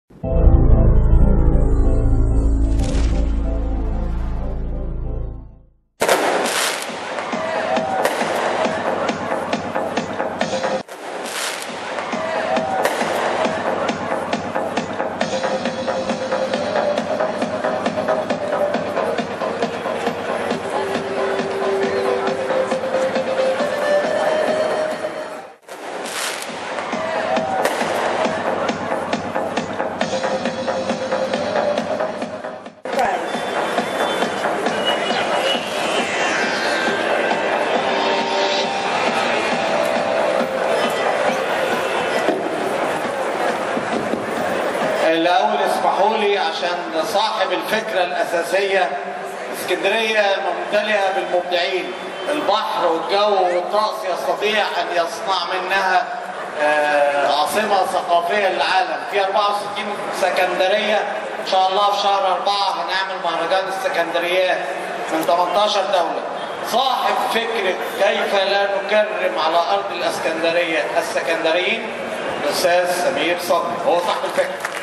الأول اسمحوا لي عشان صاحب الفكرة الأساسية اسكندرية ممتلئة بالمبدعين البحر والجو والطقس يستطيع أن يصنع منها آه، عاصمة ثقافية للعالم في 64 سكندرية إن شاء الله في شهر أربعة هنعمل مهرجان السكندريات من 18 دولة صاحب فكرة كيف لا نكرم على أرض الإسكندرية السكندريين الأستاذ سمير صبري هو صاحب الفكرة